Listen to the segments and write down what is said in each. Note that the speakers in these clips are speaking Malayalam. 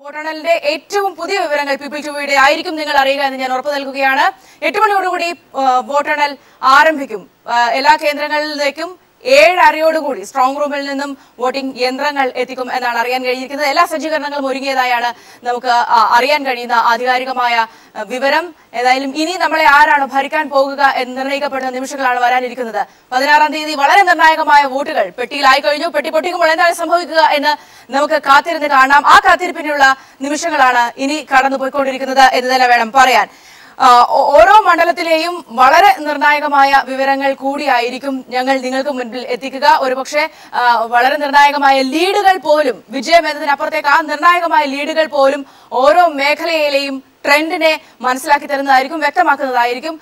വോട്ടെണ്ണലിന്റെ ഏറ്റവും പുതിയ വിവരങ്ങൾ പീപ്പിൾ ടിവിയുടെ ആയിരിക്കും നിങ്ങൾ അറിയുക എന്ന് ഞാൻ ഉറപ്പു നൽകുകയാണ് എട്ട് മണിയോടുകൂടി ആ, വോട്ടെണ്ണൽ ആരംഭിക്കും ആ, എല്ലാ കേന്ദ്രങ്ങളിലേക്കും ഏഴ് അരയോടുകൂടി സ്ട്രോങ് റൂമിൽ നിന്നും വോട്ടിംഗ് യന്ത്രങ്ങൾ എത്തിക്കും എന്നാണ് അറിയാൻ കഴിഞ്ഞിരിക്കുന്നത് എല്ലാ സജ്ജീകരണങ്ങളും ഒരുങ്ങിയതായാണ് നമുക്ക് ആ, അറിയാൻ കഴിയുന്ന ആധികാരികമായ ആ, വിവരം ഏതായാലും ഇനി നമ്മളെ ആരാണ് ഭരിക്കാൻ പോകുക എന്ന് നിർണ്ണയിക്കപ്പെടുന്ന നിമിഷങ്ങളാണ് വരാനിരിക്കുന്നത് പതിനാറാം തീയതി വളരെ നിർണായകമായ വോട്ടുകൾ പെട്ടിയിലായി കഴിഞ്ഞു പെട്ടി പൊട്ടിക്കുമ്പോൾ എന്താണ് സംഭവിക്കുക എന്ന് നമുക്ക് കാത്തിരുന്ന് കാണാം ആ കാത്തിരിപ്പിനുള്ള നിമിഷങ്ങളാണ് ഇനി കടന്നു പോയിക്കൊണ്ടിരിക്കുന്നത് എന്ന് തന്നെ വേണം പറയാൻ ആ, ഓ- ഓരോ മണ്ഡലത്തിലെയും വളരെ നിർണായകമായ വിവരങ്ങൾ കൂടിയായിരിക്കും ഞങ്ങൾ നിങ്ങൾക്ക് മുൻപിൽ എത്തിക്കുക ഒരുപക്ഷെ ആ, വളരെ നിർണായകമായ ലീഡുകൾ പോലും വിജയം എന്നതിനപ്പുറത്തേക്ക് ആ നിർണായകമായ ലീഡുകൾ പോലും ഓരോ മേഖലയിലെയും ട്രെൻഡിനെ മനസ്സിലാക്കി തരുന്നതായിരിക്കും വ്യക്തമാക്കുന്നതായിരിക്കും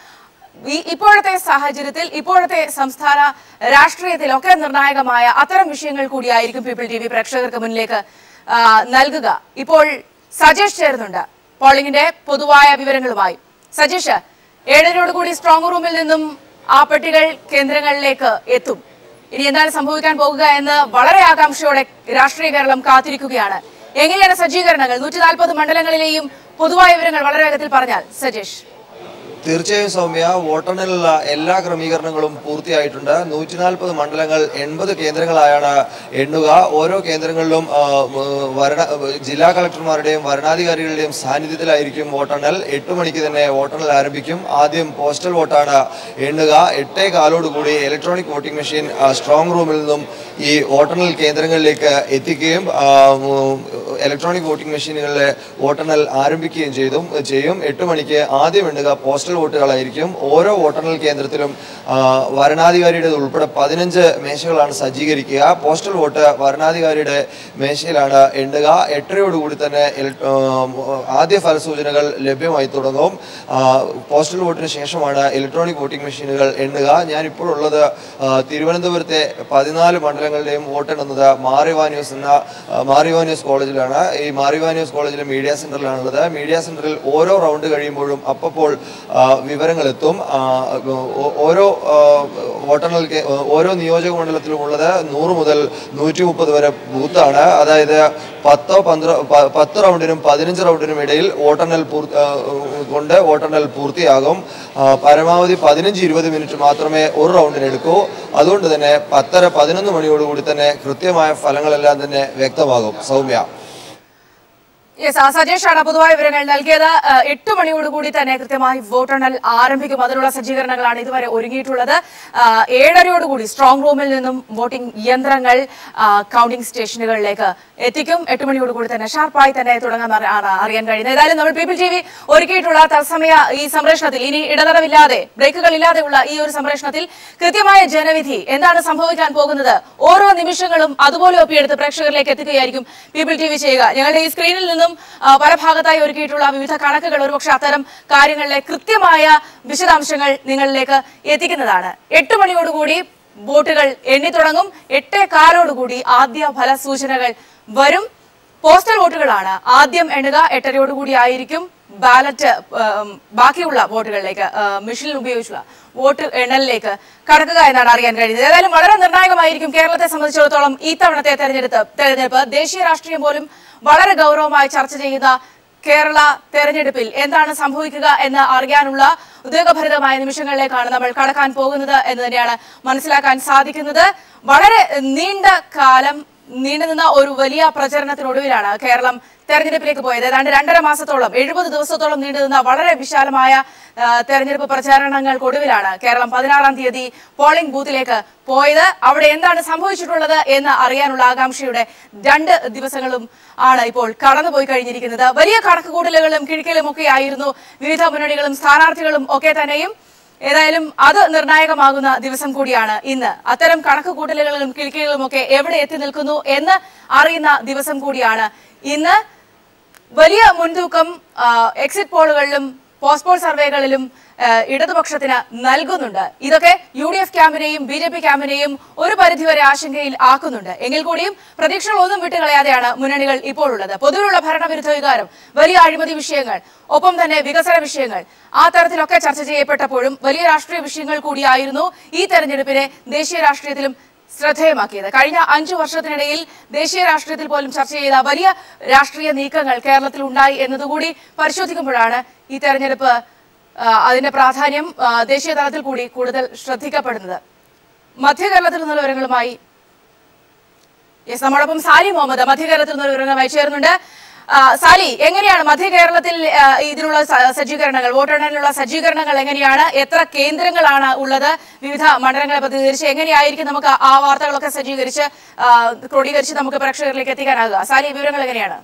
ഈ ഇപ്പോഴത്തെ സാഹചര്യത്തിൽ ഇപ്പോഴത്തെ സംസ്ഥാന രാഷ്ട്രീയത്തിലൊക്കെ നിർണായകമായ അത്തരം വിഷയങ്ങൾ കൂടിയായിരിക്കും പീപ്പിൾ ടി വി പ്രേക്ഷകർക്ക് മുന്നിലേക്ക് ആ, നൽകുക ഇപ്പോൾ സജേഷ് ചേരുന്നുണ്ട് പോളിംഗിന്റെ പൊതുവായ വിവരങ്ങളുമായി സജീഷ് ഏഴരയോട് കൂടി സ്ട്രോങ് റൂമിൽ നിന്നും ആ പെട്ടികൾ കേന്ദ്രങ്ങളിലേക്ക് എത്തും ഇനി എന്താണ് സംഭവിക്കാൻ പോകുക എന്ന് വളരെ ആകാംക്ഷയോടെ രാഷ്ട്രീയ കേരളം കാത്തിരിക്കുകയാണ് എങ്ങനെയാണ് സജ്ജീകരണങ്ങൾ നൂറ്റി നാൽപ്പത് മണ്ഡലങ്ങളിലെയും പൊതുവായ വിവരങ്ങൾ വളരെ വേഗത്തിൽ പറഞ്ഞാൽ സജീഷ് തീർച്ചയായും സൗമ്യ വോട്ടെണ്ണലിനുള്ള എല്ലാ ക്രമീകരണങ്ങളും പൂർത്തിയായിട്ടുണ്ട് നൂറ്റി നാൽപ്പത് മണ്ഡലങ്ങൾ എൺപത് കേന്ദ്രങ്ങളായാണ് എണ്ണുക ഓരോ കേന്ദ്രങ്ങളിലും ആ, ഉം, വരണ ജില്ലാ കളക്ടർമാരുടെയും വരണാധികാരികളുടെയും സാന്നിധ്യത്തിലായിരിക്കും വോട്ടെണ്ണൽ എട്ട് മണിക്ക് തന്നെ വോട്ടെണ്ണൽ ആരംഭിക്കും ആദ്യം പോസ്റ്റൽ വോട്ടാണ് എണ്ണുക എട്ടേ കാലോടുകൂടി ഇലക്ട്രോണിക് വോട്ടിംഗ് മെഷീൻ ആ, സ്ട്രോങ് റൂമിൽ നിന്നും ഈ വോട്ടെണ്ണൽ കേന്ദ്രങ്ങളിലേക്ക് എത്തിക്കുകയും ആ, ഉം, ഇലക്ട്രോണിക് വോട്ടിംഗ് മെഷീനുകളിലെ വോട്ടെണ്ണൽ ആരംഭിക്കുകയും ചെയ്തും ചെയ്യും എട്ട് മണിക്ക് ആദ്യം എണ്ണുക പോസ്റ്റൽ വോട്ടുകളായിരിക്കും ഓരോ വോട്ടെണ്ണൽ കേന്ദ്രത്തിലും ആ, വരണാധികാരിയുടെ ഉൾപ്പെടെ പതിനഞ്ച് മേശകളാണ് സജ്ജീകരിക്കുക പോസ്റ്റൽ വോട്ട് വരണാധികാരിയുടെ മേശയിലാണ് എണ്ണുക എട്ടരയോടുകൂടി തന്നെ ഇല- ആ, ആദ്യ ഫലസൂചനകൾ ലഭ്യമായി തുടങ്ങും ആ, പോസ്റ്റൽ വോട്ടിന് ശേഷമാണ് ഇലക്ട്രോണിക് വോട്ടിംഗ് മെഷീനുകൾ എണ്ണുക ഞാൻ ഇപ്പോൾ ഉള്ളത് ആ, തിരുവനന്തപുരത്തെ പതിനാല് മണ്ഡലങ്ങളുടെയും വോട്ടെണ്ണുന്നത് മാറിവാന്യൂസ് എന്ന ആ, മാറിവാന്യൂസ് കോളേജിലാണ് ഈ മാറിവാന്യൂസ് കോളേജിലെ മീഡിയ സെന്ററിലാണുള്ളത് മീഡിയ സെന്ററിൽ ഓരോ റൗണ്ട് കഴിയുമ്പോഴും അപ്പോൾ ആ, വിവരങ്ങൾ എത്തും ആ, ഓ- ഓരോ ആ, വോട്ടെണ്ണൽ കേ- ഓരോ നിയോജക മണ്ഡലത്തിലും ഉള്ളത് നൂറ് മുതൽ നൂറ്റി മുപ്പത് വരെ ബൂത്താണ് അതായത് പത്തോ പന്ത്ര പ- പത്ത് റൗണ്ടിനും പതിനഞ്ച് റൗണ്ടിനും ഇടയിൽ വോട്ടെണ്ണൽ പൂർ- ആ, കൊണ്ട് വോട്ടെണ്ണൽ പൂർത്തിയാകും ആ, പരമാവധി പതിനഞ്ച് ഇരുപത് മിനിറ്റ് മാത്രമേ ഒരു റൗണ്ടിന് എടുക്കൂ അതുകൊണ്ട് തന്നെ പത്തര പതിനൊന്ന് മണിയോടുകൂടി തന്നെ കൃത്യമായ ഫലങ്ങളെല്ലാം തന്നെ വ്യക്തമാകും സൗമ്യ യെസ് ആ സജേഷാണ് പൊതുവായ വിവരങ്ങൾ നൽകിയത് ആ, എട്ട് മണിയോടുകൂടി തന്നെ കൃത്യമായി വോട്ടെണ്ണൽ ആരംഭിക്കും അതിനുള്ള സജ്ജീകരണങ്ങളാണ് ഇതുവരെ ഒരുങ്ങിയിട്ടുള്ളത് ആ, ഏഴരയോടുകൂടി സ്ട്രോങ് റൂമിൽ നിന്നും വോട്ടിംഗ് യന്ത്രങ്ങൾ ആ, കൗണ്ടിംഗ് സ്റ്റേഷനുകളിലേക്ക് എത്തിക്കും എട്ട് മണിയോടുകൂടി തന്നെ ഷാർപ്പായി തന്നെ തുടങ്ങാൻ അറി- ആണ് അറിയാൻ കഴിയുന്നത് ഏതായാലും നമ്മൾ പീപ്പിൾ ടി വി ഒരുക്കിയിട്ടുള്ള തത്സമയ ഈ സംപ്രേഷണത്തിൽ ഇനി ഇടതടവില്ലാതെ ബ്രേക്കുകൾ ഇല്ലാതെയുള്ള ഈ ഒരു സംപ്രേഷണത്തിൽ കൃത്യമായ ജനവിധി എന്താണ് സംഭവിക്കാൻ പോകുന്നത് ഓരോ നിമിഷങ്ങളും അതുപോലെ ഒപ്പിയെടുത്ത് പ്രേക്ഷകരിലേക്ക് എത്തിക്കുകയായിരിക്കും പീപ്പിൾ ടി വി ചെയ്യുക ഞങ്ങളുടെ ഈ സ്ക്രീനിൽ നിന്നും ആ, പല ഭാഗത്തായി ഒരുക്കിയിട്ടുള്ള വിവിധ കണക്കുകൾ ഒരുപക്ഷെ അത്തരം കാര്യങ്ങളിലെ കൃത്യമായ വിശദാംശങ്ങൾ നിങ്ങളിലേക്ക് എത്തിക്കുന്നതാണ് എട്ട് മണിയോടുകൂടി വോട്ടുകൾ എണ്ണി തുടങ്ങും എട്ടേ കാലോടുകൂടി ആദ്യ ഫലസൂചനകൾ വരും പോസ്റ്റൽ വോട്ടുകളാണ് ആദ്യം എണ്ണുക എട്ടരയോടുകൂടി ആയിരിക്കും ബാലറ്റ് ഉം, ബാക്കിയുള്ള വോട്ടുകളിലേക്ക് ആ, മെഷീൻ ഉപയോഗിച്ചുള്ള വോട്ട് എണ്ണലിലേക്ക് കടക്കുക എന്നാണ് അറിയാൻ കഴിയുന്നത് ഏതായാലും വളരെ നിർണായകമായിരിക്കും കേരളത്തെ സംബന്ധിച്ചിടത്തോളം ഈ തവണത്തെ തെരഞ്ഞെടുപ്പ് തെരഞ്ഞെടുപ്പ് ദേശീയ രാഷ്ട്രീയം പോലും വളരെ ഗൗരവമായി ചർച്ച ചെയ്യുന്ന കേരള തെരഞ്ഞെടുപ്പിൽ എന്താണ് സംഭവിക്കുക എന്ന് അറിയാനുള്ള ഉദ്വേഗഭരിതമായ നിമിഷങ്ങളിലേക്കാണ് നമ്മൾ കടക്കാൻ പോകുന്നത് എന്ന് തന്നെയാണ് മനസ്സിലാക്കാൻ സാധിക്കുന്നത് വളരെ നീണ്ട കാലം നീണ്ടുനിന്ന ഒരു വലിയ പ്രചരണത്തിനൊടുവിലാണ് കേരളം തെരഞ്ഞെടുപ്പിലേക്ക് പോയത് ഏതാണ്ട് രണ്ടര മാസത്തോളം എഴുപത് ദിവസത്തോളം നീണ്ടുനിന്ന വളരെ വിശാലമായ ആ, തെരഞ്ഞെടുപ്പ് പ്രചാരണങ്ങൾക്കൊടുവിലാണ് കേരളം പതിനാറാം തീയതി പോളിംഗ് ബൂത്തിലേക്ക് പോയത് അവിടെ എന്താണ് സംഭവിച്ചിട്ടുള്ളത് എന്ന് അറിയാനുള്ള ആകാംക്ഷയുടെ രണ്ട് ദിവസങ്ങളും ആണ് ഇപ്പോൾ കടന്നുപോയി കഴിഞ്ഞിരിക്കുന്നത് വലിയ കണക്കുകൂട്ടലുകളും കിഴിക്കലും ഒക്കെ ആയിരുന്നു വിവിധ മുന്നണികളും സ്ഥാനാർത്ഥികളും ഒക്കെ തന്നെയും ഏതായാലും അത് നിർണായകമാകുന്ന ദിവസം കൂടിയാണ് ഇന്ന് അത്തരം കണക്കുകൂട്ടലുകളും കിഴിക്കലുകളും ഒക്കെ എവിടെ എത്തി നിൽക്കുന്നു എന്ന് അറിയുന്ന ദിവസം കൂടിയാണ് ഇന്ന് വലിയ മുൻതൂക്കം ആ, എക്സിറ്റ് പോളുകളിലും പോസ്റ്റ് പോൾ സർവേകളിലും ആ, ഇടതുപക്ഷത്തിന് നൽകുന്നുണ്ട് ഇതൊക്കെ യു ഡി എഫ് ക്യാമ്പിനെയും ബി ജെ പി ക്യാമ്പിനെയും ഒരു പരിധിവരെ ആശങ്കയിൽ ആക്കുന്നുണ്ട് എങ്കിൽ കൂടിയും പ്രതീക്ഷകൾ ഒന്നും വിട്ടുകളയാതെയാണ് മുന്നണികൾ ഇപ്പോൾ ഉള്ളത് പൊതുവിലുള്ള ഭരണവിരുദ്ധ വികാരം വലിയ അഴിമതി വിഷയങ്ങൾ ഒപ്പം തന്നെ വികസന വിഷയങ്ങൾ ആ തരത്തിലൊക്കെ ചർച്ച ചെയ്യപ്പെട്ടപ്പോഴും വലിയ രാഷ്ട്രീയ വിഷയങ്ങൾ കൂടിയായിരുന്നു ഈ തെരഞ്ഞെടുപ്പിനെ ദേശീയ രാഷ്ട്രീയത്തിലും ശ്രദ്ധേയമാക്കിയത് കഴിഞ്ഞ അഞ്ചു വർഷത്തിനിടയിൽ ദേശീയ രാഷ്ട്രീയത്തിൽ പോലും ചർച്ച ചെയ്ത വലിയ രാഷ്ട്രീയ നീക്കങ്ങൾ കേരളത്തിൽ ഉണ്ടായി എന്നതുകൂടി പരിശോധിക്കുമ്പോഴാണ് ഈ തെരഞ്ഞെടുപ്പ് ആ, അതിന്റെ പ്രാധാന്യം ആ, ദേശീയ തലത്തിൽ കൂടി കൂടുതൽ ശ്രദ്ധിക്കപ്പെടുന്നത് മധ്യ കേരളത്തിൽ നിന്നുള്ള വിവരങ്ങളുമായി യെസ് നമ്മോടൊപ്പം സാലി മുഹമ്മദ് മധ്യ കേരളത്തിൽ നിന്ന് വിവരങ്ങളുമായി ചേരുന്നുണ്ട് ആ, സാലി എങ്ങനെയാണ് മധ്യ കേരളത്തിൽ ആ, ഇതിനുള്ള സ- സജ്ജീകരണങ്ങൾ വോട്ടെണ്ണലിനുള്ള സജ്ജീകരണങ്ങൾ എങ്ങനെയാണ് എത്ര കേന്ദ്രങ്ങളാണ് ഉള്ളത് വിവിധ മണ്ഡലങ്ങളെ പ്രതികരിച്ച് എങ്ങനെയായിരിക്കും നമുക്ക് ആ വാർത്തകളൊക്കെ സജ്ജീകരിച്ച് ആ, ക്രോഡീകരിച്ച് നമുക്ക് പ്രേക്ഷകരിലേക്ക് എത്തിക്കാനാകുക സാലി വിവരങ്ങൾ എങ്ങനെയാണ്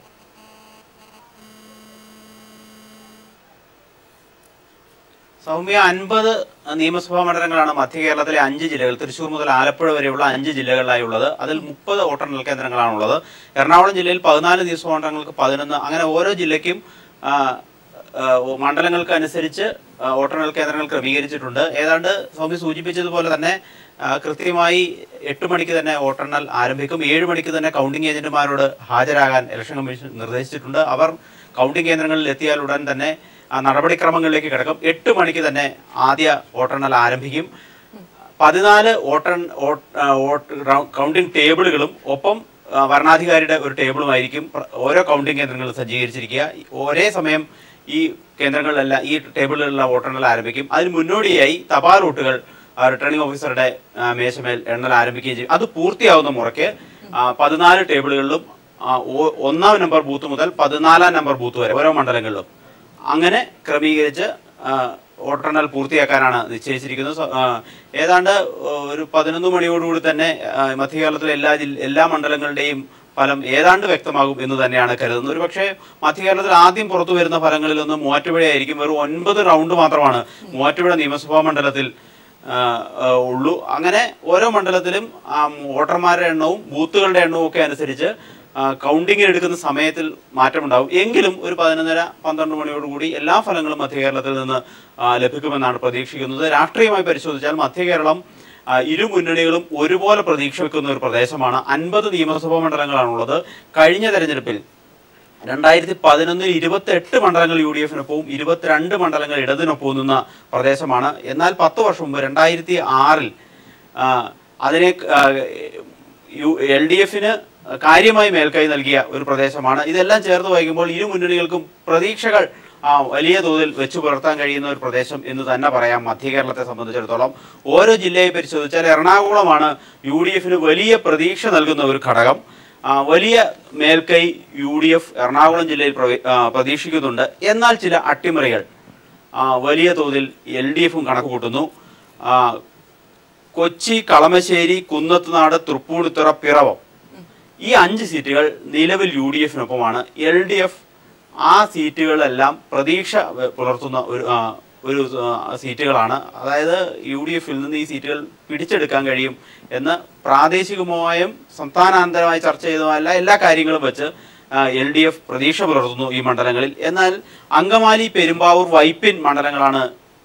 സൗമ്യ അൻപത് നിയമസഭാ മണ്ഡലങ്ങളാണ് മധ്യ കേരളത്തിലെ അഞ്ച് ജില്ലകൾ തൃശൂർ മുതൽ ആലപ്പുഴ വരെയുള്ള അഞ്ച് ജില്ലകളിലായി ഉള്ളത് അതിൽ മുപ്പത് വോട്ടെണ്ണൽ കേന്ദ്രങ്ങളാണുള്ളത് എറണാകുളം ജില്ലയിൽ പതിനാല് നിയമസഭാ മണ്ഡലങ്ങൾക്ക് പതിനൊന്ന് അങ്ങനെ ഓരോ ജില്ലയ്ക്കും ആ, ആ, മണ്ഡലങ്ങൾക്ക് അനുസരിച്ച് ആ, വോട്ടെണ്ണൽ കേന്ദ്രങ്ങൾ ക്രമീകരിച്ചിട്ടുണ്ട് ഏതാണ്ട് സൗമ്യ സൂചിപ്പിച്ചതുപോലെ തന്നെ ആ, കൃത്യമായി എട്ട് മണിക്ക് തന്നെ വോട്ടെണ്ണൽ ആരംഭിക്കും ഏഴ് മണിക്ക് തന്നെ കൗണ്ടിംഗ് ഏജന്റുമാരോട് ഹാജരാകാൻ ഇലക്ഷൻ കമ്മീഷൻ നിർദ്ദേശിച്ചിട്ടുണ്ട് അവർ കൗണ്ടിംഗ് കേന്ദ്രങ്ങളിൽ എത്തിയാൽ ഉടൻ തന്നെ ആ നടപടിക്രമങ്ങളിലേക്ക് കിടക്കും എട്ട് മണിക്ക് തന്നെ ആദ്യ വോട്ടെണ്ണൽ ആരംഭിക്കും പതിനാല് വോട്ടൺ വോട്ട് ആ, വോട്ട് റൗ- കൗണ്ടിംഗ് ടേബിളുകളും ഒപ്പം ആ, വരണാധികാരിയുടെ ഒരു ടേബിളുമായിരിക്കും പ്ര- ഓരോ കൗണ്ടിംഗ് കേന്ദ്രങ്ങളിൽ സജ്ജീകരിച്ചിരിക്കുക ഒരേ സമയം ഈ കേന്ദ്രങ്ങളിലെല്ലാം ഈ ടേബിളിലുള്ള വോട്ടെണ്ണൽ ആരംഭിക്കും അതിന് മുന്നോടിയായി തപാൽ വോട്ടുകൾ ആ, റിട്ടേണിംഗ് ഓഫീസറുടെ ആ, മേശമേൽ എണ്ണൽ ആരംഭിക്കുകയും ചെയ്യും അത് പൂർത്തിയാവുന്ന മുറയ്ക്ക് ആ, പതിനാല് ടേബിളുകളിലും ആ, ഒ- ഒന്നാം നമ്പർ ബൂത്ത് മുതൽ പതിനാലാം നമ്പർ ബൂത്ത് വരെ ഓരോ മണ്ഡലങ്ങളിലും അങ്ങനെ ക്രമീകരിച്ച് ആ, വോട്ടെണ്ണൽ പൂർത്തിയാക്കാനാണ് നിശ്ചയിച്ചിരിക്കുന്നത് സോ- ആ, ഏതാണ്ട് ഒരു പതിനൊന്ന് മണിയോടുകൂടി തന്നെ ആ, മധ്യകേരളത്തിലെ എല്ലാ ജില്ല എല്ലാ മണ്ഡലങ്ങളുടെയും ഫലം ഏതാണ്ട് വ്യക്തമാകും എന്ന് തന്നെയാണ് കരുതുന്നത് ഒരു പക്ഷേ മധ്യകേരളത്തിൽ ആദ്യം പുറത്തു വരുന്ന ഫലങ്ങളിലൊന്നും മൂവാറ്റുപുഴയായിരിക്കും വെറും ഒൻപത് റൗണ്ട് മാത്രമാണ് മൂവാറ്റുപുഴ നിയമസഭാ മണ്ഡലത്തിൽ ആ, ആ, ഉള്ളൂ അങ്ങനെ ഓരോ മണ്ഡലത്തിലും ആ, വോട്ടർമാരുടെ എണ്ണവും ബൂത്തുകളുടെ എണ്ണവും ഒക്കെ അനുസരിച്ച് കൗണ്ടിങ്ങിന് എടുക്കുന്ന സമയത്തിൽ മാറ്റമുണ്ടാവും എങ്കിലും ഒരു പതിനൊന്നര പന്ത്രണ്ട് മണിയോടുകൂടി എല്ലാ ഫലങ്ങളും മധ്യകേരളത്തിൽ നിന്ന് ആ, ലഭിക്കുമെന്നാണ് പ്രതീക്ഷിക്കുന്നത് രാഷ്ട്രീയമായി പരിശോധിച്ചാൽ മധ്യകേരളം ആ, ഇരു മുന്നണികളും ഒരുപോലെ പ്രതീക്ഷ വെക്കുന്ന ഒരു പ്രദേശമാണ് അൻപത് നിയമസഭാ മണ്ഡലങ്ങളാണുള്ളത് കഴിഞ്ഞ തെരഞ്ഞെടുപ്പിൽ രണ്ടായിരത്തി പതിനൊന്നിൽ ഇരുപത്തി എട്ട് മണ്ഡലങ്ങൾ യു ഡി എഫിനൊപ്പവും ഇരുപത്തിരണ്ട് മണ്ഡലങ്ങൾ ഇടതിനൊപ്പവും നിന്ന പ്രദേശമാണ് എന്നാൽ പത്ത് വർഷം മുമ്പ് രണ്ടായിരത്തി ആറിൽ അതിനെ യു എൽ ഡി എഫിന് കാര്യമായി മേൽക്കൈ നൽകിയ ഒരു പ്രദേശമാണ് ഇതെല്ലാം ചേർത്ത് വായിക്കുമ്പോൾ ഇരു മുന്നണികൾക്കും പ്രതീക്ഷകൾ ആ, വലിയ തോതിൽ വെച്ചു പുലർത്താൻ കഴിയുന്ന ഒരു പ്രദേശം എന്ന് തന്നെ പറയാം മധ്യ കേരളത്തെ സംബന്ധിച്ചിടത്തോളം ഓരോ ജില്ലയെ പരിശോധിച്ചാൽ എറണാകുളമാണ് യു ഡി എഫിന് വലിയ പ്രതീക്ഷ നൽകുന്ന ഒരു ഘടകം ആ, വലിയ മേൽക്കൈ യു ഡി എഫ് എറണാകുളം ജില്ലയിൽ പ്രവേ- ആ, പ്രതീക്ഷിക്കുന്നുണ്ട് എന്നാൽ ചില അട്ടിമറികൾ ആ, വലിയ തോതിൽ എൽ ഡി എഫും കണക്ക് കൂട്ടുന്നു ആ, കൊച്ചി കളമശ്ശേരി കുന്നത്തുനാട് തൃപ്പൂണിത്തുറ പിറവം ഈ അഞ്ച് സീറ്റുകൾ നിലവിൽ യു ഡി എഫിനൊപ്പമാണ് എൽ ഡി എഫ് ആ സീറ്റുകളെല്ലാം പ്രതീക്ഷ വ- പുലർത്തുന്ന ഒരു ആ, ഒരു ആ, സീറ്റുകളാണ് അതായത് യു ഡി എഫിൽ നിന്ന് ഈ സീറ്റുകൾ പിടിച്ചെടുക്കാൻ കഴിയും എന്ന് പ്രാദേശികമായും സംസ്ഥാനാന്തരമായി ചർച്ച ചെയ്തതുമല്ല എല്ലാ കാര്യങ്ങളും വെച്ച് എൽ ഡി എഫ് പ്രതീക്ഷ പുലർത്തുന്നു ഈ മണ്ഡലങ്ങളിൽ എന്നാൽ അങ്കമാലി പെരുമ്പാവൂർ വൈപ്പിൻ മണ്ഡലങ്ങളാണ്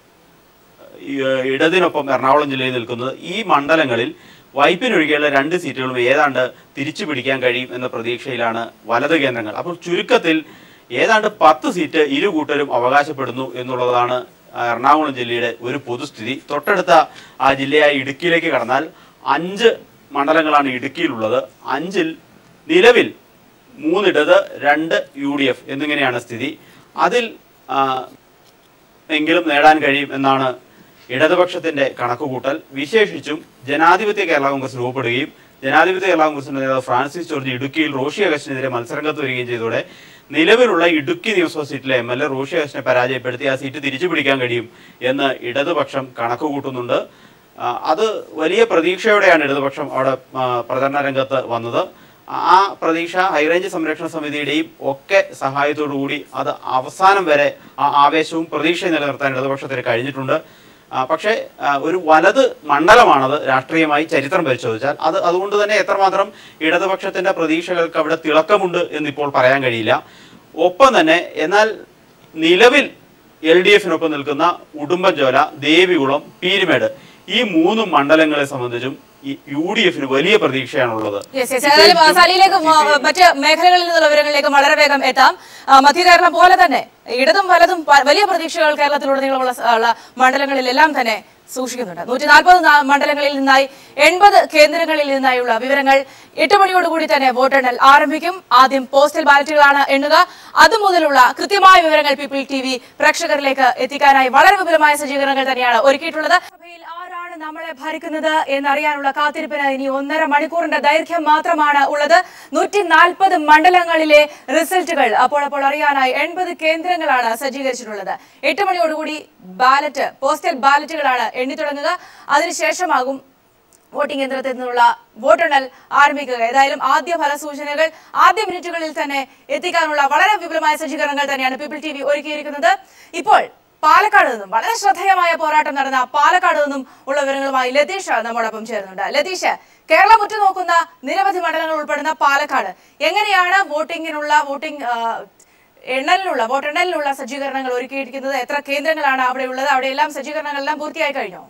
ഈ, ഏഹ്, ഇടതിനൊപ്പം എറണാകുളം ജില്ലയിൽ നിൽക്കുന്നത് ഈ മണ്ഡലങ്ങളിൽ വൈപ്പിനൊഴികെയുള്ള രണ്ട് സീറ്റുകളും ഏതാണ്ട് തിരിച്ചു പിടിക്കാൻ കഴിയും എന്ന പ്രതീക്ഷയിലാണ് വലത് കേന്ദ്രങ്ങൾ അപ്പോൾ ചുരുക്കത്തിൽ ഏതാണ്ട് പത്ത് സീറ്റ് ഇരു കൂട്ടരും അവകാശപ്പെടുന്നു എന്നുള്ളതാണ് ആ, എറണാകുളം ജില്ലയുടെ ഒരു പൊതുസ്ഥിതി തൊട്ടടുത്ത ആ ജില്ലയായ ഇടുക്കിയിലേക്ക് കടന്നാൽ അഞ്ച് മണ്ഡലങ്ങളാണ് ഇടുക്കിയിലുള്ളത് അഞ്ചിൽ നിലവിൽ മൂന്നിടത് രണ്ട് യു ഡി എഫ് എന്നിങ്ങനെയാണ് സ്ഥിതി അതിൽ ആ, എങ്കിലും നേടാൻ കഴിയും എന്നാണ് ഇടതുപക്ഷത്തിന്റെ കണക്കുകൂട്ടൽ വിശേഷിച്ചും ജനാധിപത്യ കേരള കോൺഗ്രസ് രൂപപ്പെടുകയും ജനാധിപത്യ കേരള കോൺഗ്രസിന്റെ നേതാവ് ഫ്രാൻസിസ് ജോർജ് ഇടുക്കിയിൽ റോഷി അഗസ്റ്റിനെതിരെ മത്സരരംഗത്ത് വരികയും ചെയ്തതോടെ നിലവിലുള്ള ഇടുക്കി നിയമസഭാ സീറ്റിലെ എം എൽ എ റോഷി അഗസ്റ്റിനെ പരാജയപ്പെടുത്തി ആ സീറ്റ് തിരിച്ചു പിടിക്കാൻ കഴിയും എന്ന് ഇടതുപക്ഷം കണക്കുകൂട്ടുന്നുണ്ട് ആ, അത് വലിയ പ്രതീക്ഷയോടെയാണ് ഇടതുപക്ഷം അവിടെ ആ, പ്രചരണ രംഗത്ത് വന്നത് ആ പ്രതീക്ഷ ഹൈറേഞ്ച് സംരക്ഷണ സമിതിയുടെയും ഒക്കെ സഹായത്തോടു കൂടി അത് അവസാനം വരെ ആ ആവേശവും പ്രതീക്ഷയും നിലനിർത്താൻ ഇടതുപക്ഷത്തിന് കഴിഞ്ഞിട്ടുണ്ട് ആ, പക്ഷേ ആ, ഒരു വലത് മണ്ഡലമാണത് രാഷ്ട്രീയമായി ചരിത്രം പരിശോധിച്ചാൽ അത് അതുകൊണ്ട് തന്നെ എത്രമാത്രം ഇടതുപക്ഷത്തിന്റെ പ്രതീക്ഷകൾക്ക് അവിടെ തിളക്കമുണ്ട് എന്നിപ്പോൾ പറയാൻ കഴിയില്ല ഒപ്പം തന്നെ എന്നാൽ നിലവിൽ എൽ ഡി എഫിനൊപ്പം നിൽക്കുന്ന ഉടുമ്പൻചോല ദേവികുളം പീരുമേട് ഈ മൂന്ന് മണ്ഡലങ്ങളെ സംബന്ധിച്ചും ഈ യു ഡി എഫിന് വലിയ പ്രതീക്ഷയാണുള്ളത് യെസ് യെസ് ഏതായാലും ആ, സാലിയിലേക്ക് മ- മറ്റ് മേഖലകളിൽ നിന്നുള്ള വിവരങ്ങളിലേക്ക് വളരെ വേഗം എത്താം ആ, മധ്യ കേരളം പോലെ തന്നെ ഇടതും വലതും പ- വലിയ പ്രതീക്ഷകൾ കേരളത്തിലുടനീളമുള്ള സ- ഉള്ള മണ്ഡലങ്ങളിലെല്ലാം തന്നെ സൂക്ഷിക്കുന്നുണ്ട് നൂറ്റി നാൽപ്പത് മണ്ഡലങ്ങളിൽ നിന്നായി എൺപത് കേന്ദ്രങ്ങളിൽ നിന്നായുള്ള വിവരങ്ങൾ എട്ട് മണിയോടുകൂടി തന്നെ വോട്ടെണ്ണൽ ആരംഭിക്കും ആദ്യം പോസ്റ്റൽ ബാലറ്റുകളാണ് എണ്ണുക അതുമുതലുള്ള കൃത്യമായ വിവരങ്ങൾ പീപ്പിൾ ടി വി പ്രേക്ഷകരിലേക്ക് എത്തിക്കാനായി വളരെ വിപുലമായ സജ്ജീകരണങ്ങൾ തന്നെയാണ് ഒരുക്കിയിട്ടുള്ളത് സഭയിൽ ആരാണ് നമ്മളെ ഭരിക്കുന്നത് എന്നറിയാനുള്ള കാത്തിരിപ്പിന് ഇനി ഒന്നര മണിക്കൂറിന്റെ ദൈർഘ്യം മാത്രമാണ് ഉള്ളത് നൂറ്റി നാൽപ്പത് മണ്ഡലങ്ങളിലെ റിസൾട്ടുകൾ അപ്പോൾ അപ്പോൾ അറിയാനായി എൺപത് കേന്ദ്രങ്ങളാണ് സജ്ജീകരിച്ചിട്ടുള്ളത് എട്ട് മണിയോടുകൂടി ബാലറ്റ് പോസ്റ്റൽ ബാലറ്റുകളാണ് എണ്ണി തുടങ്ങുക അതിനുശേഷമാകും വോട്ടിംഗ് യന്ത്രത്തിൽ നിന്നുള്ള വോട്ടെണ്ണൽ ആരംഭിക്കുക ഏതായാലും ആദ്യ ഫലസൂചനകൾ ആദ്യ മിനിറ്റുകളിൽ തന്നെ എത്തിക്കാനുള്ള വളരെ വിപുലമായ സജ്ജീകരണങ്ങൾ തന്നെയാണ് പീപ്പിൾ ടി വി ഒരുക്കിയിരിക്കുന്നത് ഇപ്പോൾ പാലക്കാട് നിന്നും വളരെ ശ്രദ്ധേയമായ പോരാട്ടം നടന്ന പാലക്കാട് നിന്നും ഉള്ള വിവരങ്ങളുമായി ലതീഷ് നമ്മോടൊപ്പം ചേരുന്നുണ്ട് ലതീഷ് കേരളം ഉറ്റുനോക്കുന്ന നിരവധി മണ്ഡലങ്ങൾ ഉൾപ്പെടുന്ന പാലക്കാട് എങ്ങനെയാണ് വോട്ടിങ്ങിനുള്ള വോട്ടിംഗ് ആ, എണ്ണലിനുള്ള വോട്ടെണ്ണലിനുള്ള സജ്ജീകരണങ്ങൾ ഒരുക്കിയിരിക്കുന്നത് എത്ര കേന്ദ്രങ്ങളാണ് അവിടെ ഉള്ളത് അവിടെയെല്ലാം സജ്ജീകരണങ്ങളെല്ലാം പൂർത്തിയായി കഴിഞ്ഞോ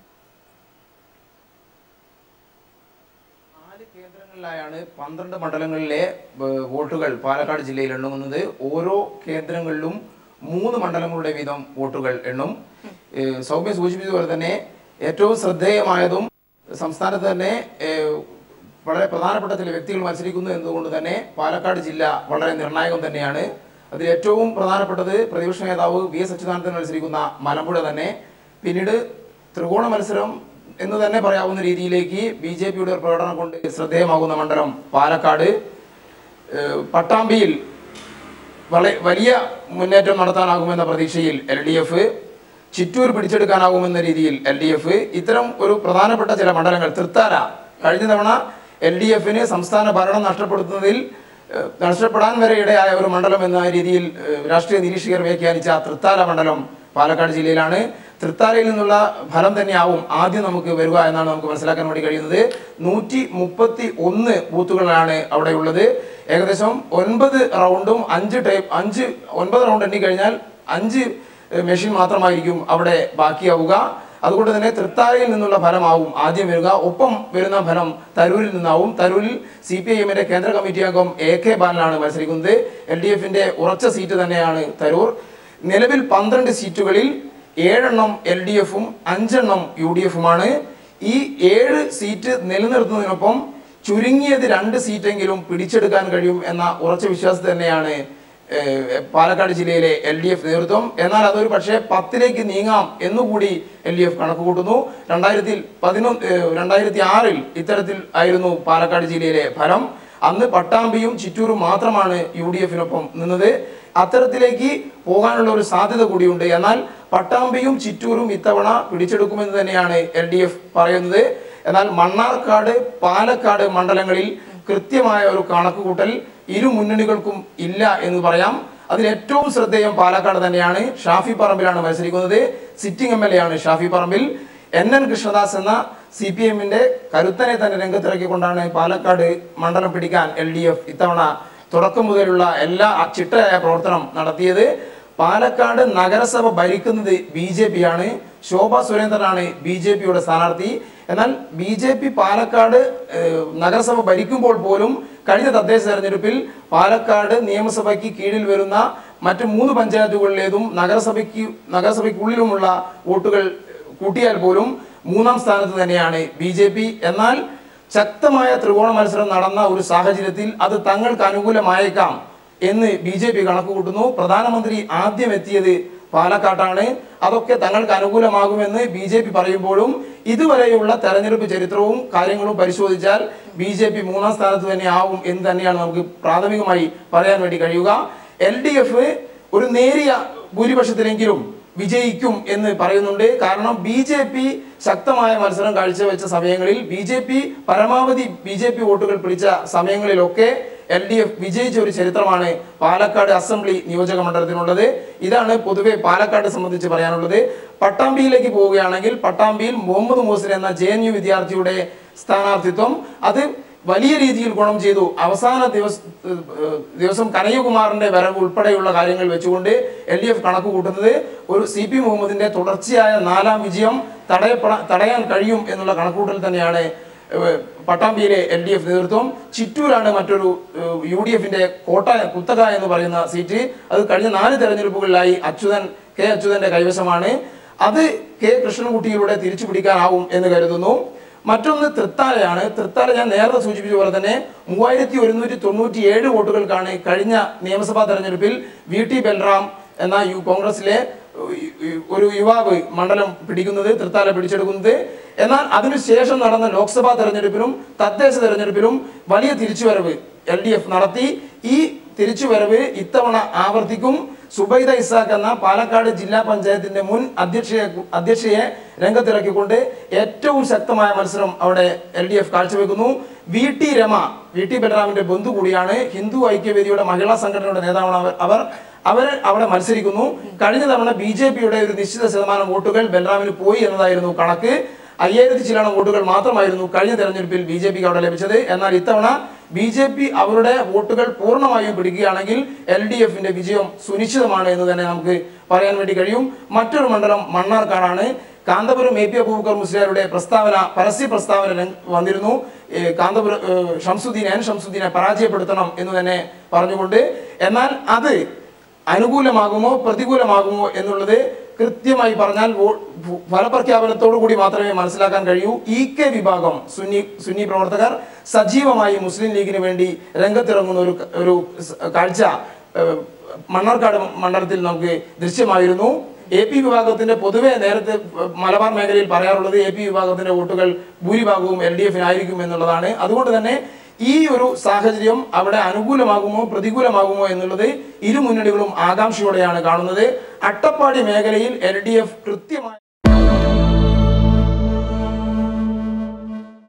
നാല് കേന്ദ്രങ്ങളിലായാണ് പന്ത്രണ്ട് മണ്ഡലങ്ങളിലെ ഏഹ്, വോട്ടുകൾ പാലക്കാട് ജില്ലയിൽ എണ്ണുന്നത് ഓരോ കേന്ദ്രങ്ങളിലും മൂന്ന് മണ്ഡലങ്ങളുടെ വീതം വോട്ടുകൾ എണ്ണും ഏഹ്, സൗമ്യ സൂചിപ്പിച്ചതുപോലെ തന്നെ ഏറ്റവും ശ്രദ്ധേയമായതും സംസ്ഥാനത്ത് തന്നെ ഏഹ്, വളരെ പ്രധാനപ്പെട്ട ചില വ്യക്തികൾ മത്സരിക്കുന്നു എന്നതുകൊണ്ട് തന്നെ പാലക്കാട് ജില്ല വളരെ നിർണായകം തന്നെയാണ് അതിൽ ഏറ്റവും പ്രധാനപ്പെട്ടത് പ്രതിപക്ഷ നേതാവ് വി എസ് അച്യുതാനന്ദൻ മത്സരിക്കുന്ന മലമ്പുഴ തന്നെ പിന്നീട് ത്രികോണ മത്സരം എന്ന് തന്നെ പറയാവുന്ന രീതിയിലേക്ക് ബി ജെ പിയുടെ പ്രകടനം കൊണ്ട് ശ്രദ്ധേയമാകുന്ന മണ്ഡലം പാലക്കാട് ഏഹ് പട്ടാമ്പിയിൽ വളരെ വലിയ മുന്നേറ്റം നടത്താനാകുമെന്ന പ്രതീക്ഷയിൽ എൽ ഡി എഫ് ചിറ്റൂർ പിടിച്ചെടുക്കാനാകുമെന്ന രീതിയിൽ എൽ ഡി എഫ് ഇത്തരം ഒരു പ്രധാനപ്പെട്ട ചില മണ്ഡലങ്ങൾ തൃത്താല കഴിഞ്ഞ തവണ എൽ ഡി എഫിന് സംസ്ഥാന ഭരണം നഷ്ടപ്പെടുത്തുന്നതിൽ ഏഹ്, നഷ്ടപ്പെടാൻ വരെ ഇടയായ ഒരു മണ്ഡലം എന്ന രീതിയിൽ ഏഹ്, രാഷ്ട്രീയ നിരീക്ഷകർ വ്യാഖ്യാനിച്ച തൃത്താല മണ്ഡലം പാലക്കാട് ജില്ലയിലാണ് തൃത്താലയിൽ നിന്നുള്ള ഫലം തന്നെയാവും ആദ്യം നമുക്ക് വരിക എന്നാണ് നമുക്ക് മനസ്സിലാക്കാൻ വേണ്ടി കഴിയുന്നത് നൂറ്റി മുപ്പത്തി ഒന്ന് ബൂത്തുകളാണ് അവിടെ ഉള്ളത് ഏകദേശം ഒൻപത് റൗണ്ടും അഞ്ച് ടൈപ്പ് അഞ്ച് ഒൻപത് റൗണ്ട് എണ്ണിക്കഴിഞ്ഞാൽ അഞ്ച് ഏഹ്, മെഷീൻ മാത്രമായിരിക്കും അവിടെ ബാക്കിയാവുക അതുകൊണ്ട് തന്നെ തൃത്താലയിൽ നിന്നുള്ള ഫലമാവും ആദ്യം വരിക ഒപ്പം വരുന്ന ഫലം തരൂരിൽ നിന്നാവും തരൂരിൽ സി പി ഐ എമ്മിന്റെ കേന്ദ്ര കമ്മിറ്റി അംഗം എ കെ ബാലനാണ് മത്സരിക്കുന്നത് എൽ ഡി എഫിന്റെ ഉറച്ച സീറ്റ് തന്നെയാണ് തരൂർ നിലവിൽ പന്ത്രണ്ട് സീറ്റുകളിൽ ഏഴെണ്ണം എൽ ഡി എഫും അഞ്ചെണ്ണം യു ഡി എഫുമാണ് ഈ ഏഴ് സീറ്റ് നിലനിർത്തുന്നതിനൊപ്പം ചുരുങ്ങിയത് രണ്ട് സീറ്റെങ്കിലും പിടിച്ചെടുക്കാൻ കഴിയും എന്ന ഉറച്ച വിശ്വാസം തന്നെയാണ് ഏഹ്, പാലക്കാട് ജില്ലയിലെ എൽ ഡി എഫ് നേതൃത്വം എന്നാൽ അതൊരു പക്ഷേ പത്തിലേക്ക് നീങ്ങാം എന്നുകൂടി എൽ ഡി എഫ് കണക്ക് കൂട്ടുന്നു രണ്ടായിരത്തി പതിനൊന്ന് രണ്ടായിരത്തി ആറിൽ ഇത്തരത്തിൽ ആയിരുന്നു പാലക്കാട് ജില്ലയിലെ ഫലം അന്ന് പട്ടാമ്പിയും ചിറ്റൂരും മാത്രമാണ് യു ഡി എഫിനൊപ്പം നിന്നത് അത്തരത്തിലേക്ക് പോകാനുള്ള ഒരു സാധ്യത കൂടിയുണ്ട് എന്നാൽ പട്ടാമ്പിയും ചിറ്റൂരും ഇത്തവണ പിടിച്ചെടുക്കുമെന്ന് തന്നെയാണ് എൽ ഡി എഫ് പറയുന്നത് എന്നാൽ മണ്ണാർക്കാട് പാലക്കാട് മണ്ഡലങ്ങളിൽ കൃത്യമായ ഒരു കണക്കുകൂട്ടൽ ഇരു മുന്നണികൾക്കും ഇല്ല എന്ന് പറയാം അതിൽ ഏറ്റവും ശ്രദ്ധേയം പാലക്കാട് തന്നെയാണ് ഷാഫി പറമ്പിലാണ് മത്സരിക്കുന്നത് സിറ്റിംഗ് എം എൽ എ ആണ് ഷാഫി പറമ്പിൽ എൻ എൻ കൃഷ്ണദാസ് എന്ന സി പി എമ്മിന്റെ കരുത്തനെ തന്നെ രംഗത്തിറക്കിക്കൊണ്ടാണ് പാലക്കാട് മണ്ഡലം പിടിക്കാൻ എൽ ഡി എഫ് ഇത്തവണ തുടക്കം മുതലുള്ള എല്ലാ ചിട്ടയായ പ്രവർത്തനം നടത്തിയത് പാലക്കാട് നഗരസഭ ഭരിക്കുന്നത് ബി ജെ പി ആണ് ശോഭ സുരേന്ദ്രനാണ് ബി ജെ പിയുടെ സ്ഥാനാർത്ഥി എന്നാൽ ബി ജെ പി പാലക്കാട് ഏഹ്, നഗരസഭ ഭരിക്കുമ്പോൾ പോലും കഴിഞ്ഞ തദ്ദേശ തെരഞ്ഞെടുപ്പിൽ പാലക്കാട് നിയമസഭയ്ക്ക് കീഴിൽ വരുന്ന മറ്റ് മൂന്ന് പഞ്ചായത്തുകളിലേതും നഗരസഭയ്ക്ക് നഗരസഭയ്ക്കുള്ളിലുമുള്ള വോട്ടുകൾ കൂട്ടിയാൽ പോലും മൂന്നാം സ്ഥാനത്ത് തന്നെയാണ് ബി ജെ പി എന്നാൽ ശക്തമായ ത്രികോണ മത്സരം നടന്ന ഒരു സാഹചര്യത്തിൽ അത് തങ്ങൾക്ക് അനുകൂലമായേക്കാം എന്ന് ബി ജെ പി കണക്കുകൂട്ടുന്നു പ്രധാനമന്ത്രി ആദ്യം എത്തിയത് പാലക്കാട്ടാണ് അതൊക്കെ തങ്ങൾക്ക് അനുകൂലമാകുമെന്ന് ബി ജെ പി പറയുമ്പോഴും ഇതുവരെയുള്ള തെരഞ്ഞെടുപ്പ് ചരിത്രവും കാര്യങ്ങളും പരിശോധിച്ചാൽ ബി ജെ പി മൂന്നാം സ്ഥാനത്ത് തന്നെ ആവും എന്ന് തന്നെയാണ് നമുക്ക് പ്രാഥമികമായി പറയാൻ വേണ്ടി കഴിയുക എൽ ഡി എഫ് ഒരു നേരിയ ഭൂരിപക്ഷത്തിലെങ്കിലും വിജയിക്കും എന്ന് പറയുന്നുണ്ട് കാരണം ബി ജെ പി ശക്തമായ മത്സരം കാഴ്ചവെച്ച സമയങ്ങളിൽ ബി ജെ പി പരമാവധി ബി ജെ പി വോട്ടുകൾ പിടിച്ച സമയങ്ങളിലൊക്കെ എൽ ഡി എഫ് വിജയിച്ച ഒരു ചരിത്രമാണ് പാലക്കാട് അസംബ്ലി നിയോജക മണ്ഡലത്തിനുള്ളത് ഇതാണ് പൊതുവെ പാലക്കാട് സംബന്ധിച്ച് പറയാനുള്ളത് പട്ടാമ്പിയിലേക്ക് പോവുകയാണെങ്കിൽ പട്ടാമ്പിയിൽ മുഹമ്മദ് മോസിൻ എന്ന ജെ എൻ യു വിദ്യാർത്ഥിയുടെ സ്ഥാനാർത്ഥിത്വം അത് വലിയ രീതിയിൽ ഗുണം ചെയ്തു അവസാന ദിവസ ഏഹ് ദിവസം കനയ്യകുമാറിന്റെ വരവ് ഉൾപ്പെടെയുള്ള കാര്യങ്ങൾ വെച്ചുകൊണ്ട് എൽ ഡി എഫ് കണക്ക് കൂട്ടുന്നത് ഒരു സി പി മുഹമ്മദിന്റെ തുടർച്ചയായ നാലാം വിജയം തടയപ്പെടാ തടയാൻ കഴിയും എന്നുള്ള കണക്കുകൂട്ടൽ തന്നെയാണ് ഏഹ് പട്ടാമ്പിയിലെ എൽ ഡി എഫ് നേതൃത്വം ചിറ്റൂരാണ് മറ്റൊരു ഏഹ് യു ഡി എഫിന്റെ കോട്ട കുത്തക എന്ന് പറയുന്ന സീറ്റ് അത് കഴിഞ്ഞ നാല് തെരഞ്ഞെടുപ്പുകളിലായി അച്യുതൻ കെ അച്യുതന്റെ കൈവശമാണ് അത് കെ കൃഷ്ണൻകുട്ടിയിലൂടെ തിരിച്ചു പിടിക്കാനാവും എന്ന് കരുതുന്നു മറ്റൊന്ന് തൃത്താലയാണ് തൃത്താല ഞാൻ നേരത്തെ സൂചിപ്പിച്ച പോലെ തന്നെ മൂവായിരത്തി ഒരുന്നൂറ്റി തൊണ്ണൂറ്റി ഏഴ് വോട്ടുകൾക്കാണ് കഴിഞ്ഞ നിയമസഭാ തെരഞ്ഞെടുപ്പിൽ വി ടി ബൽറാം എന്ന യു കോൺഗ്രസിലെ ഉ- ഒരു യുവാവ് മണ്ഡലം പിടിക്കുന്നത് തൃത്താല പിടിച്ചെടുക്കുന്നത് എന്നാൽ അതിനുശേഷം നടന്ന ലോക്സഭാ തെരഞ്ഞെടുപ്പിലും തദ്ദേശ തെരഞ്ഞെടുപ്പിലും വലിയ തിരിച്ചുവരവ് എൽ ഡി എഫ് നടത്തി ഈ തിരിച്ചുവരവ് ഇത്തവണ ആവർത്തിക്കും സുബൈദ ഇസാഖ് എന്ന പാലക്കാട് ജില്ലാ പഞ്ചായത്തിന്റെ മുൻ അധ്യക്ഷയെ അധ്യക്ഷയെ രംഗത്തിറക്കിക്കൊണ്ട് ഏറ്റവും ശക്തമായ മത്സരം അവിടെ എൽ ഡി എഫ് കാഴ്ചവെക്കുന്നു V T Rama V T ബലറാമിന്റെ ബന്ധു കൂടിയാണ് ഹിന്ദു ഐക്യവേദിയുടെ മഹിളാ സംഘടനയുടെ നേതാവാണ് അവർ അവർ അവർ അവിടെ മത്സരിക്കുന്നു കഴിഞ്ഞ തവണ ബി ജെ പിയുടെ ഒരു നിശ്ചിത ശതമാനം വോട്ടുകൾ ബലറാമിന് പോയി എന്നതായിരുന്നു കണക്ക് അയ്യായിരത്തി ചില്ലാണ് വോട്ടുകൾ മാത്രമായിരുന്നു കഴിഞ്ഞ തെരഞ്ഞെടുപ്പിൽ ബി ജെ പിക്ക് അവിടെ ലഭിച്ചത് എന്നാൽ ഇത്തവണ ബി ജെ പി അവരുടെ വോട്ടുകൾ പൂർണ്ണമായും പിടിക്കുകയാണെങ്കിൽ എൽ ഡി എഫിന്റെ വിജയം സുനിശ്ചിതമാണ് എന്ന് തന്നെ നമുക്ക് പറയാൻ വേണ്ടി കഴിയും മറ്റൊരു മണ്ഡലം മണ്ണാർക്കാടാണ് കാന്തപുരം എ പി അബൂബക്കർ മുസ്ലിയാരുടെ പ്രസ്താവന പരസ്യ പ്രസ്താവന രംഗ- വന്നിരുന്നു ഏ, കാന്തപുരം ഏ, ഷംസുദ്ദീൻ എൻ ഷംസുദ്ദീനെ പരാജയപ്പെടുത്തണം എന്ന് തന്നെ പറഞ്ഞുകൊണ്ട് എന്നാൽ അത് അനുകൂലമാകുമോ പ്രതികൂലമാകുമോ എന്നുള്ളത് കൃത്യമായി പറഞ്ഞാൽ വോ- ഫ- ഫലപ്രഖ്യാപനത്തോടു കൂടി മാത്രമേ മനസ്സിലാക്കാൻ കഴിയൂ ഇ കെ വിഭാഗം സുന്നി സുന്നി പ്രവർത്തകർ സജീവമായി മുസ്ലിം ലീഗിന് വേണ്ടി രംഗത്തിറങ്ങുന്ന ഒരു ക- ഒരു സ് കാഴ്ച ഏഹ്, മണ്ണാർക്കാട് മണ്ഡലത്തിൽ നമുക്ക് ദൃശ്യമായിരുന്നു എ പി വിഭാഗത്തിന്റെ പൊതുവെ നേരത്തെ ഏഹ്, മലബാർ മേഖലയിൽ പറയാറുള്ളത് എ പി വിഭാഗത്തിന്റെ വോട്ടുകൾ ഭൂരിഭാഗവും എൽ ഡി എഫിനായിരിക്കും എന്നുള്ളതാണ് അതുകൊണ്ട് തന്നെ ഈ ഒരു സാഹചര്യം അവിടെ അനുകൂലമാകുമോ പ്രതികൂലമാകുമോ എന്നുള്ളത് ഇരു മുന്നണികളും ആകാംക്ഷയോടെയാണ് കാണുന്നത് അട്ടപ്പാടി മേഖലയിൽ എൽ ഡി എഫ് കൃത്യമായി